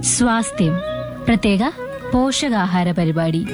സ്വാസ്ഥ്യം പ്രത്യേക പോഷകാഹാര പരിപാടി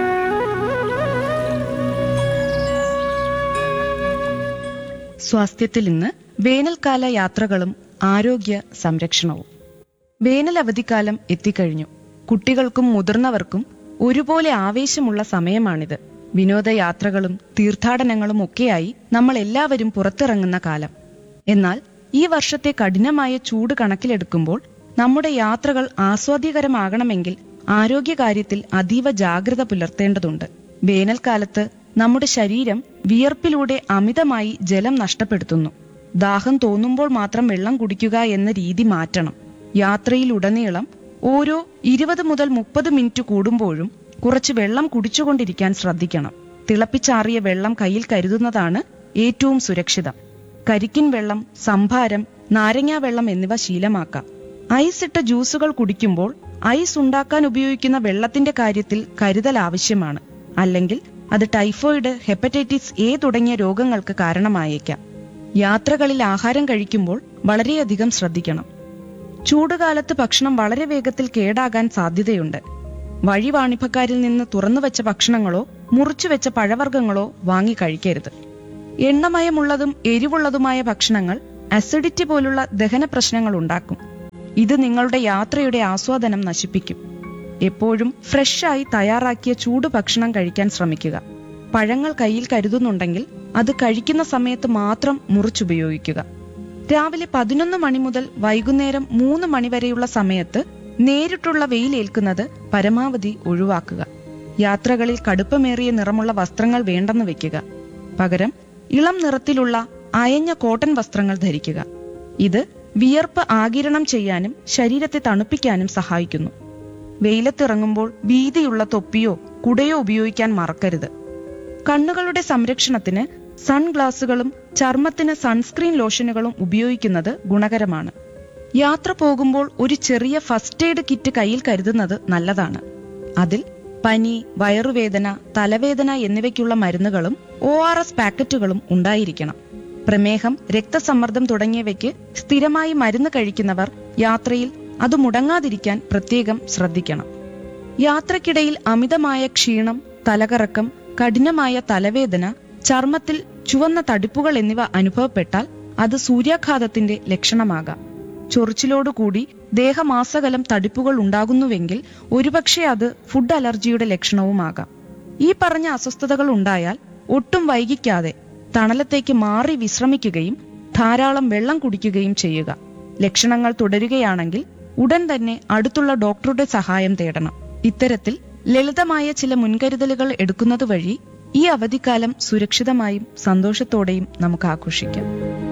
സ്വാസ്ഥ്യത്തിൽ ഇന്ന് വേനൽക്കാല യാത്രകളും ആരോഗ്യ സംരക്ഷണവും വേനൽ അവധിക്കാലം എത്തിക്കഴിഞ്ഞു കുട്ടികൾക്കും മുതിർന്നവർക്കും ഒരുപോലെ ആവേശമുള്ള സമയമാണിത് വിനോദയാത്രകളും തീർത്ഥാടനങ്ങളും ഒക്കെയായി നമ്മൾ എല്ലാവരും പുറത്തിറങ്ങുന്ന കാലം എന്നാൽ ഈ വർഷത്തെ കഠിനമായ ചൂട് കണക്കിലെടുക്കുമ്പോൾ നമ്മുടെ യാത്രകൾ ആസ്വാദ്യകരമാകണമെങ്കിൽ ആരോഗ്യകാര്യത്തിൽ അതീവ ജാഗ്രത പുലർത്തേണ്ടതുണ്ട് വേനൽക്കാലത്ത് നമ്മുടെ ശരീരം വിയർപ്പിലൂടെ അമിതമായി ജലം നഷ്ടപ്പെടുത്തുന്നു ദാഹം തോന്നുമ്പോൾ മാത്രം വെള്ളം കുടിക്കുക എന്ന രീതി മാറ്റണം യാത്രയിലുടനീളം ഓരോ ഇരുപത് മുതൽ മുപ്പത് മിനിറ്റ് കൂടുമ്പോഴും കുറച്ച് വെള്ളം കുടിച്ചുകൊണ്ടിരിക്കാൻ ശ്രദ്ധിക്കണം തിളപ്പിച്ചാറിയ വെള്ളം കയ്യിൽ കരുതുന്നതാണ് ഏറ്റവും സുരക്ഷിതം കരിക്കിൻ വെള്ളം സംഭാരം നാരങ്ങാ വെള്ളം എന്നിവ ശീലമാക്കാം ഐസ് ഇട്ട ജ്യൂസുകൾ കുടിക്കുമ്പോൾ ഐസ് ഉണ്ടാക്കാൻ ഉപയോഗിക്കുന്ന വെള്ളത്തിന്റെ കാര്യത്തിൽ കരുതൽ ആവശ്യമാണ് അല്ലെങ്കിൽ അത് ടൈഫോയിഡ് ഹെപ്പറ്റൈറ്റിസ് എ തുടങ്ങിയ രോഗങ്ങൾക്ക് കാരണമായേക്കാം യാത്രകളിൽ ആഹാരം കഴിക്കുമ്പോൾ വളരെയധികം ശ്രദ്ധിക്കണം ചൂടുകാലത്ത് ഭക്ഷണം വളരെ വേഗത്തിൽ കേടാകാൻ സാധ്യതയുണ്ട് വഴിവാണിഭക്കാരിൽ നിന്ന് തുറന്നുവെച്ച ഭക്ഷണങ്ങളോ മുറിച്ചുവെച്ച പഴവർഗ്ഗങ്ങളോ വാങ്ങി കഴിക്കരുത് എണ്ണമയമുള്ളതും എരിവുള്ളതുമായ ഭക്ഷണങ്ങൾ അസിഡിറ്റി പോലുള്ള ദഹന പ്രശ്നങ്ങൾ ഉണ്ടാക്കും ഇത് നിങ്ങളുടെ യാത്രയുടെ ആസ്വാദനം നശിപ്പിക്കും എപ്പോഴും ഫ്രഷായി തയ്യാറാക്കിയ ചൂട് ഭക്ഷണം കഴിക്കാൻ ശ്രമിക്കുക പഴങ്ങൾ കയ്യിൽ കരുതുന്നുണ്ടെങ്കിൽ അത് കഴിക്കുന്ന സമയത്ത് മാത്രം മുറിച്ചുപയോഗിക്കുക രാവിലെ പതിനൊന്ന് മണി മുതൽ വൈകുന്നേരം മൂന്ന് മണി വരെയുള്ള സമയത്ത് നേരിട്ടുള്ള വെയിലേൽക്കുന്നത് പരമാവധി ഒഴിവാക്കുക യാത്രകളിൽ കടുപ്പമേറിയ നിറമുള്ള വസ്ത്രങ്ങൾ വേണ്ടെന്ന് വെക്കുക പകരം ഇളം നിറത്തിലുള്ള അയഞ്ഞ കോട്ടൺ വസ്ത്രങ്ങൾ ധരിക്കുക ഇത് വിയർപ്പ് ആകിരണം ചെയ്യാനും ശരീരത്തെ തണുപ്പിക്കാനും സഹായിക്കുന്നു വെയിലത്തിറങ്ങുമ്പോൾ വീതിയുള്ള തൊപ്പിയോ കുടയോ ഉപയോഗിക്കാൻ മറക്കരുത് കണ്ണുകളുടെ സംരക്ഷണത്തിന് സൺഗ്ലാസുകളും ചർമ്മത്തിന് സൺസ്ക്രീൻ ലോഷനുകളും ഉപയോഗിക്കുന്നത് ഗുണകരമാണ് യാത്ര പോകുമ്പോൾ ഒരു ചെറിയ ഫസ്റ്റ് എയ്ഡ് കിറ്റ് കയ്യിൽ കരുതുന്നത് നല്ലതാണ് അതിൽ പനി വയറുവേദന തലവേദന എന്നിവയ്ക്കുള്ള മരുന്നുകളും ഒ ആർ എസ് പാക്കറ്റുകളും ഉണ്ടായിരിക്കണം പ്രമേഹം രക്തസമ്മർദ്ദം തുടങ്ങിയവയ്ക്ക് സ്ഥിരമായി മരുന്ന് കഴിക്കുന്നവർ യാത്രയിൽ അത് മുടങ്ങാതിരിക്കാൻ പ്രത്യേകം ശ്രദ്ധിക്കണം യാത്രക്കിടയിൽ അമിതമായ ക്ഷീണം തലകറക്കം കഠിനമായ തലവേദന ചർമ്മത്തിൽ ചുവന്ന തടിപ്പുകൾ എന്നിവ അനുഭവപ്പെട്ടാൽ അത് സൂര്യാഘാതത്തിന്റെ ലക്ഷണമാകാം ചൊറിച്ചിലോടുകൂടി ദേഹമാസകലം തടിപ്പുകൾ ഉണ്ടാകുന്നുവെങ്കിൽ ഒരുപക്ഷെ അത് ഫുഡ് അലർജിയുടെ ലക്ഷണവുമാകാം ഈ പറഞ്ഞ അസ്വസ്ഥതകൾ ഉണ്ടായാൽ ഒട്ടും വൈകിക്കാതെ തണലത്തേക്ക് മാറി വിശ്രമിക്കുകയും ധാരാളം വെള്ളം കുടിക്കുകയും ചെയ്യുക ലക്ഷണങ്ങൾ തുടരുകയാണെങ്കിൽ ഉടൻ തന്നെ അടുത്തുള്ള ഡോക്ടറുടെ സഹായം തേടണം ഇത്തരത്തിൽ ലളിതമായ ചില മുൻകരുതലുകൾ എടുക്കുന്നത് വഴി ഈ അവധിക്കാലം സുരക്ഷിതമായും സന്തോഷത്തോടെയും നമുക്ക് ആഘോഷിക്കാം